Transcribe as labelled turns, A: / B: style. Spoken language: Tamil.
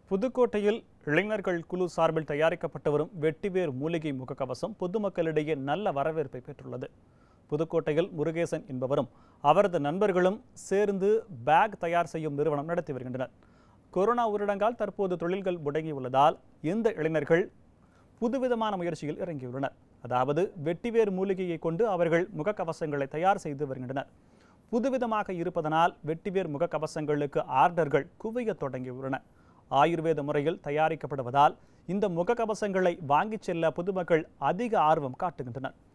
A: புதுக்கோட்டையில் இளைஞர்கள் குழு சார்பில் தயாரிக்கப்பட்டு வரும் வெட்டிவேர் மூலிகை முகக்கவசம் பொதுமக்களிடையே நல்ல வரவேற்பை பெற்றுள்ளது புதுக்கோட்டையில் முருகேசன் என்பவரும் அவரது நண்பர்களும் சேர்ந்து பேக் தயார் செய்யும் நிறுவனம் நடத்தி வருகின்றனர் கொரோனா ஊரடங்கால் தற்போது தொழில்கள் முடங்கியுள்ளதால் இந்த இளைஞர்கள் புதுவிதமான முயற்சியில் இறங்கியுள்ளனர் அதாவது வெட்டிவேர் மூலிகையை கொண்டு அவர்கள் முகக்கவசங்களை தயார் செய்து வருகின்றனர் புதுவிதமாக இருப்பதனால் வெட்டிவேர் முகக்கவசங்களுக்கு ஆர்டர்கள் குவியத் தொடங்கியுள்ளன ஆயுர்வேத முறையில் தயாரிக்கப்படுவதால் இந்த முகக்கவசங்களை வாங்கிச் செல்ல பொதுமக்கள் அதிக ஆர்வம் காட்டுகின்றனர்